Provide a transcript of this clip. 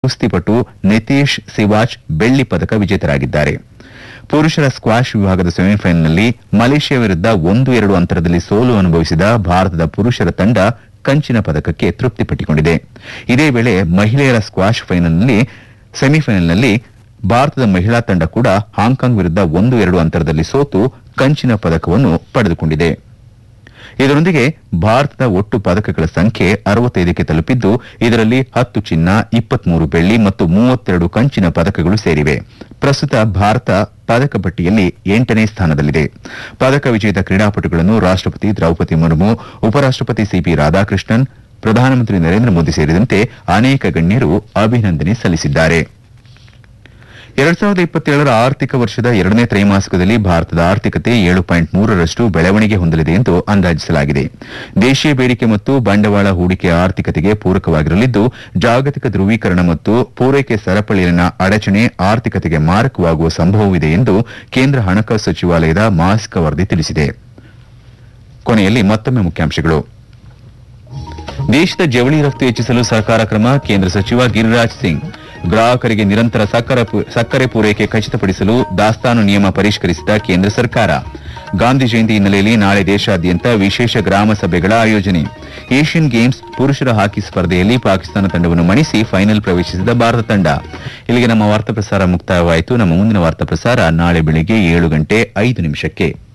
ಕುಸ್ತಿಪಟು ನಿತೀಶ್ ಸಿವಾಚ್ ಬೆಳ್ಳಿ ಪದಕ ವಿಜೇತರಾಗಿದ್ದಾರೆ ಪುರುಷರ ಸ್ಕ್ವಾಷ್ ವಿಭಾಗದ ಸೆಮಿಫೈನಲ್ನಲ್ಲಿ ಮಲೇಷ್ಯಾ ವಿರುದ್ಧ ಒಂದು ಎರಡು ಅಂತರದಲ್ಲಿ ಸೋಲು ಅನುಭವಿಸಿದ ಭಾರತದ ಪುರುಷರ ತಂಡ ಕಂಚಿನ ಪದಕಕ್ಕೆ ತೃಪ್ತಿಪಟ್ಟುಕೊಂಡಿದೆ ಇದೇ ವೇಳೆ ಮಹಿಳೆಯರ ಸ್ಕ್ವಾಷ್ ಫೈನಲ್ನಲ್ಲಿ ಸೆಮಿಫೈನಲ್ನಲ್ಲಿ ಭಾರತದ ಮಹಿಳಾ ತಂಡ ಕೂಡ ಹಾಂಕಾಂಗ್ ವಿರುದ್ಧ ಒಂದು ಎರಡು ಅಂತರದಲ್ಲಿ ಸೋತು ಕಂಚಿನ ಪದಕವನ್ನು ಪಡೆದುಕೊಂಡಿದೆ ಇದರೊಂದಿಗೆ ಭಾರತದ ಒಟ್ಟು ಪದಕಗಳ ಸಂಖ್ಯೆ ಅರವತ್ತೈದಕ್ಕೆ ತಲುಪಿದ್ದು ಇದರಲ್ಲಿ ಹತ್ತು ಚಿನ್ನ ಇಪ್ಪತ್ಮೂರು ಬೆಳ್ಳಿ ಮತ್ತು ಮೂವತ್ತೆರಡು ಕಂಚಿನ ಪದಕಗಳು ಸೇರಿವೆ ಪ್ರಸ್ತುತ ಭಾರತ ಪದಕ ಪಟ್ಟಿಯಲ್ಲಿ ಎಂಟನೇ ಸ್ಥಾನದಲ್ಲಿದೆ ಪದಕ ವಿಜೇತ ಕ್ರೀಡಾಪಟುಗಳನ್ನು ರಾಷ್ಟಪತಿ ದ್ರೌಪದಿ ಮುರ್ಮು ಉಪರಾಷ್ಟಪತಿ ಸಿಪಿ ರಾಧಾಕೃಷ್ಣನ್ ಪ್ರಧಾನಮಂತ್ರಿ ನರೇಂದ್ರ ಮೋದಿ ಸೇರಿದಂತೆ ಅನೇಕ ಗಣ್ಯರು ಅಭಿನಂದನೆ ಸಲ್ಲಿಸಿದ್ದಾರೆ ಎರಡ್ ಸಾವಿರದ ಇಪ್ಪತ್ತೇಳರ ಆರ್ಥಿಕ ವರ್ಷದ ಎರಡನೇ ತ್ರೈಮಾಸಿಕದಲ್ಲಿ ಭಾರತದ ಆರ್ಥಿಕತೆ ಏಳು ಪಾಯಿಂಟ್ ಮೂರರಷ್ಟು ಬೆಳವಣಿಗೆ ಹೊಂದಲಿದೆ ಎಂದು ಅಂದಾಜಿಸಲಾಗಿದೆ ದೇಶೀಯ ಬೇಡಿಕೆ ಮತ್ತು ಬಂಡವಾಳ ಹೂಡಿಕೆ ಆರ್ಥಿಕತೆಗೆ ಪೂರಕವಾಗಿರಲಿದ್ದು ಜಾಗತಿಕ ಧ್ರುವೀಕರಣ ಮತ್ತು ಪೂರೈಕೆ ಸರಪಳಿಯಲ್ಲಿನ ಅಡಚಣೆ ಆರ್ಥಿಕತೆಗೆ ಮಾರಕವಾಗುವ ಸಂಭವವಿದೆ ಎಂದು ಕೇಂದ್ರ ಹಣಕಾಸು ಸಚಿವಾಲಯದ ಮಾಸಿಕ ವರದಿ ತಿಳಿಸಿದೆ ಕೊನೆಯಲ್ಲಿ ಮತ್ತೊಮ್ಮೆ ಮುಖ್ಯಾಂಶಗಳು ದೇಶದ ಜವಳಿ ರಫ್ತು ಹೆಚ್ಚಿಸಲು ಸಹಕಾರ ಕ್ರಮ ಕೇಂದ್ರ ಸಚಿವ ಗಿರಿರಾಜ್ ಸಿಂಗ್ ಗ್ರಾಹಕರಿಗೆ ನಿರಂತರ ಸಕ್ಕರೆ ಪೂ- ಸಕ್ಕರೆ ಪೂರೈಕೆ ಖಚಿತಪಡಿಸಲು ದಾಸ್ತಾನು ನಿಯಮ ಪರಿಷ್ಕರಿಸಿದ ಕೇಂದ್ರ ಸರ್ಕಾರ ಗಾಂಧಿ ಜಯಂತಿ ಹಿನ್ನೆಲೆಯಲ್ಲಿ ನಾಳೆ ದೇಶಾದ್ಯಂತ ವಿಶೇಷ ಗ್ರಾಮ ಸಭೆಗಳ ಆಯೋಜನೆ ಏಷ್ಯನ್ ಗೇಮ್ಸ್ ಪುರುಷರ ಹಾಕಿ ಸ್ಪರ್ಧೆಯಲ್ಲಿ ಪಾಕಿಸ್ತಾನ ತಂಡವನ್ನು ಮಣಿಸಿ ಫೈನಲ್ ಪ್ರವೇಶಿಸಿದ ಭಾರತ ತಂಡ ಇಲ್ಲಿಗೆ ನಮ್ಮ ವಾರ್ತಾ ಪ್ರಸಾರ ಮುಕ್ತಾಯವಾಯಿತು ನಮ್ಮ ಮುಂದಿನ ವಾರ್ತಾ ಪ್ರಸಾರ ನಾಳೆ ಬೆಳಿಗ್ಗೆ ಏಳು ಗಂಟೆ ಐದು ನಿಮಿಷಕ್ಕೆ